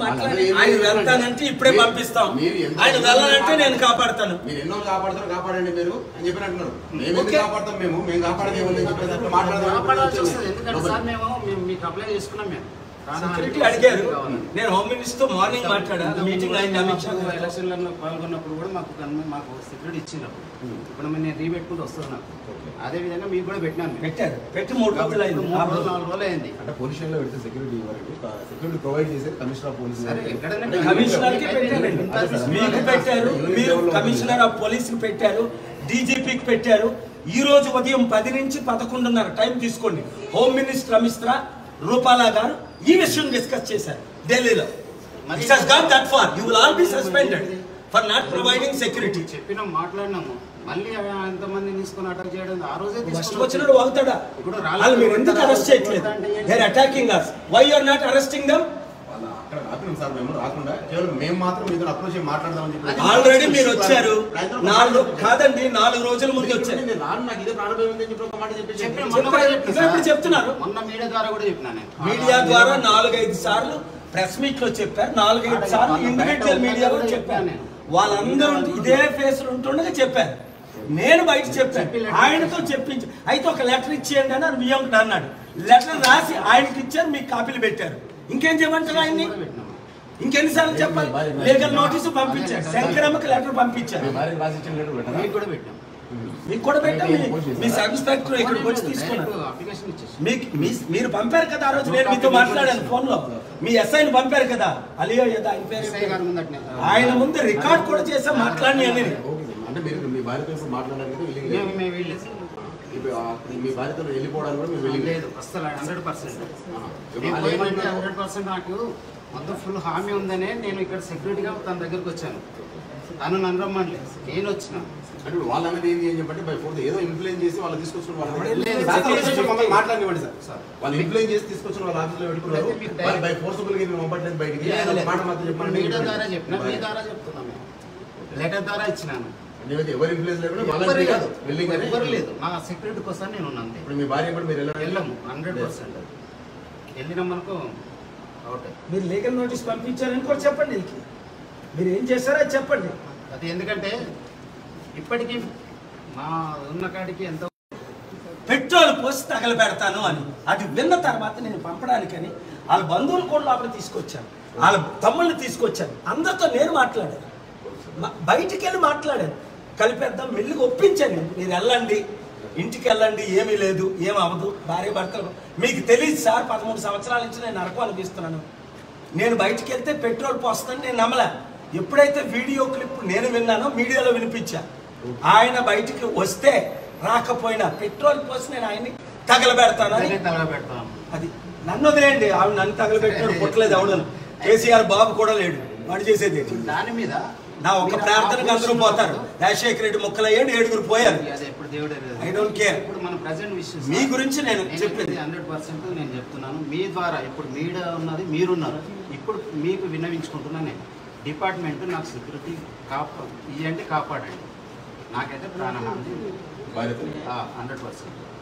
మాట్లాడి ఏం ఆయన లేదు వెళ్తానంటే ఇప్పుడే మీరు- పంపిస్తాం మీరు ఎంత- ఆయన వెళ్ళాలంటే నేను కాపాడతాను మీరు ఎన్నో కాపాడతారు కాపాడండి మీరు అని చెప్పి అంటున్నారు మేము ఎందుకు ఓకే. కాపాడతాం మేము మేము కాపాడేది ఏమని చెప్పేసి అట్లా మాట్లాడదాం కాపాడాల్సి వస్తుంది ఎందుకంటే సార్ మేము మేము మీకు అప్లై చేసుకున్నాం మేము సెక్యూరిటీ అడిగారు నేను హోమ్ మినిస్టర్ తో మార్నింగ్ మాట్లాడా మీటింగ్ అయింది అమిత్ షా గారు. ఎలక్షన్లలో పాల్గొన్నప్పుడు కూడా మాకు గన్- మాకు సెక్యూరిటీ ఇచ్చినప్పుడు ఇప్పుడు నేను రీపెట్టుకుంటూ వస్తున్నాను నాకు అదే విధంగా మీకు కూడా పెట్టినాను మేము. పెట్టారు పెట్టి మూడు రోజులు ఇప్పుడు అయింది మూడు రోజులు నాలుగు రోజులు అయింది అంటే పోలీస్ స్టేషన్ లో పెడితే సెక్యూరిటీ ఇవ్వరండి సెక్యూరిటీ ప్రొవైడ్ చేసేది కమిషనర్ ఆఫ్ పోలీస్ సరే, ఎక్కడైనా అంటే కమిషనర్ కి పెట్టారండి ఇంటర్వ్యూస్ మీకు పెట్టారు మీరు కమిషనర్ ఆఫ్ పోలీస్ కి పెట్టారు డీజీపీకి పెట్టారు ఈ రోజు ఉదయం పది నుంచి పదకొండున్నర టైం తీసుకోండి హోమ్ మినిస్టర్ అమిత్ షా రూపాలా గారు ఈ విషయం డిస్కస్ చేశారు ఢిల్లీలో మరి- it has got that far you will all be suspended for not providing security చెప్పినాం మాట్లాడినాము మళ్ళీ ఎంతమంది తీసుకొని అటాక్ చేయడం ఆ రోజే ఫస్ట్ తీసుకొని వచ్చినప్పుడు వాగుతాడా ఇప్పుడు రాళ్ళ వాళ్ళు మీరు ఎందుకు అరెస్ట్ చేయట్లేదు there attacking us why are not arresting them వాళ్ళ అక్కడ ఆపినాం సార్ మేము రాకుండా కేవలం మేము మాత్రం మీతో అప్రోచ్ చేసి మాట్లాడదామని చెప్పి ఆల్రెడీ మీరు వచ్చారు నాలుగు కాదండి నాలుగు రోజుల ముందు వచ్చారు నేను రాను నాకు ఇదే ప్రాణభయం ఉందని చెప్పి ఒక మాట చెప్పి చెప్పిన చెప్పి- మొన్న కూడా చెప్పారు. చెప్పిన ఇదే ఇప్పుడు సార్. చెప్తున్నారు. మొన్న మీడియా ద్వారా కూడా చెప్పినా నేను మీడియా ద్వారా నాలుగైదు సార్లు ప్రెస్ మీట్ లో చెప్పారు నాలుగైదు సార్లు ఇండివిజువల్ మీడియాలో చెప్పారు వాళ్ళందరూ ఇదే ఫేస్ ఉంటుండగా చెప్పారు నేను బయట చెప్పాను ఆయనతో చెప్పించి అయితే ఒక లెటర్ ఇచ్చేయండి అని వియంకుడు అన్నాడు లెటర్ రాసి ఆయనకి ఇచ్చారు మీకు కాపీలు పెట్టారు ఇంకేం చేయమంటారు ఆయన్ని కూడా పెట్టినాము. ఇంకెన్నిసార్లు చెప్పాలి లీగల్ నోటీసు పంపించారు శంకరమ్మకి లెటర్ పంపించారు మీ భార్య రాసి ఇచ్చిన లెటర్ పెట్టారా? మీకు కూడా పెట్టాం మీకు కూడా పెట్టాం మీ- మీ సబ్ ఇన్స్పెక్టర్ ఇక్కడికి వచ్చి తీసుకున్నారు డైరెక్ట్ అప్లికేషన్ ఇచ్చేసి మీకు మీ- మీరు పంపారు కదా ఆ రోజు నేను మీతో మాట్లాడాను ఫోన్ లో మీ ఎస్ఐని పంపారు కదా అలియో ఏదో ఆయన పేరు ఎస్ఐ గారి ముందు అట్నే. ఆయన ముందు రికార్డ్ కూడా చేసా మాట్లాడి అని ఓకే సార్. అంటే మీరు మీ భార్యతో ఇప్పుడు మాట్లాడడానికి willing మేము లేదు. మేము వెళ్ళలేదు ఇప్పుడు ఆ- మీ భార్యతో వెళ్ళిపోవడానికి కూడా మీరు willing లేదు. లేదు అసలు హండ్రెడ్ పర్సెంట్ ఆ. నేను వాళ్ళు ఏమంటున్నారు? హండ్రెడ్ పర్సెంట్ నాకు మొత్తం ఫుల్ హామీ ఉందనే నేను ఇక్కడ సెక్యూరిటీగా తన దగ్గరకు వచ్చాను తను నన్ను రమ్మనలేదు నేను వచ్చిన అంటే ఇప్పుడు వాళ్ళు అనేది ఏంటి అని చెప్పంటే బై ఫోర్త్ ఏదో ఇన్ఫ్లుయెన్స్ చేసి వాళ్ళు తీసుకొచ్చిన వాళ్ళ లేదు, సార్, లేదు. కొంచెం మమ్మల్ని మాట్లాడనివ్వండి సార్ సార్. వాళ్ళు ఇన్ఫ్లుయెన్స్ చేసి తీసుకొచ్చిన వాళ్ళ ఆఫీస్ లో పెట్టుకున్నారు అయితే మీకు వాళ్ళు బై ఫోర్సబుల్ గా పంపట్లేదు బయటికి లేదు, ఒక లేదు. మాట మాత్రం ఇప్పుడు చెప్పండి మీడియా ద్వారా చెప్పిన మీ ద్వారా చెప్తున్నా మేము లెటర్ ద్వారా ఇచ్చినాను నేనైతే ఎవరు ఇన్ఫ్లుయెన్స్ లేకుండా ఎవ్వరు వాళ్ళని లేదు కాదు వెళ్ళింగ్ అని ఎవ్వరు లేదు మా సెక్యూరిటీ కోసం నేను ఉన్నాను అంతే. ఇప్పుడు మీ భార్య కూడా మీరు వెళ్ళండి వెళ్ళము హండ్రెడ్ పర్సెంట్ వెళ్ళినాం మనకు అవుట్ మీరు లీగల్ నోటీస్ పంపించారని కూడా చెప్పండి వీళ్ళకి మీరు ఏం చేశారో అది చెప్పండి అది ఎందుకంటే ఇప్పటికీ మా ఉన్న కాడికి ఎంతో పెట్రోల్ పోసి తగలబెడతాను అని అది విన్న తర్వాత నేను పంపడానికని వాళ్ళ బంధువులు కూడా లోపల తీసుకొచ్చాను వాళ్ళ తమ్ముళ్ళని తీసుకొచ్చాను అందరితో నేను మాట్లాడాను మ- బయటికి వెళ్ళి మాట్లాడాను కలిపేద్దాం మెల్లిగా ఒప్పించాను నేను. మీరు వెళ్ళండి ఇంటికి వెళ్ళండి ఏమీ లేదు ఏం అవ్వదు భార్య భర్తలు మీకు తెలియదు సార్ పదమూడు సంవత్సరాల నుంచి నేను నరకం అనిపిస్తున్నాను నేను బయటికి వెళ్తే పెట్రోల్ పోస్తుందని నేను నమ్మలే ఎప్పుడైతే వీడియో క్లిప్ నేను విన్నానో మీడియాలో వినిపించా ఆయన బయటికి వస్తే రాకపోయినా పెట్రోల్ పోసి నేను ఆయన్ని తగలబెడతానని అదే తగలబెడతాం అది నన్ను వదిలేయండి ఆవిడ నన్ను తగలబెట్టాడు పుట్టలేదు ఆవిడను కేసీఆర్ బాబు కూడా లేడు వాడు చేసేది ఏంటి? దాని మీద నా ఒక్క ప్రార్థనకు అందరూ పోతారు రాజశేఖర రెడ్డి ముక్కలయ్యాడు ఏడుగురు పోయారు అదే ఇప్పుడు దేవుడు I don't care. ఇప్పుడు మన ప్రజెంట్ విషయం మీ గురించి నేను చెప్పేది. హండ్రెడ్ పర్సెంట్ నేను చెప్తున్నాను మీ ద్వారా ఇప్పుడు మీడియా ఉన్నది మీరున్నారు ఇప్పుడు మీకు విన్నవించుకుంటున్నాను నేను డిపార్ట్మెంట్ నాకు సెక్యూరిటీ కాపా ఇవి అంటే కాపాడండి నాకైతే ప్రాణహాని భార్యతో హండ్రెడ్ పర్సెంట్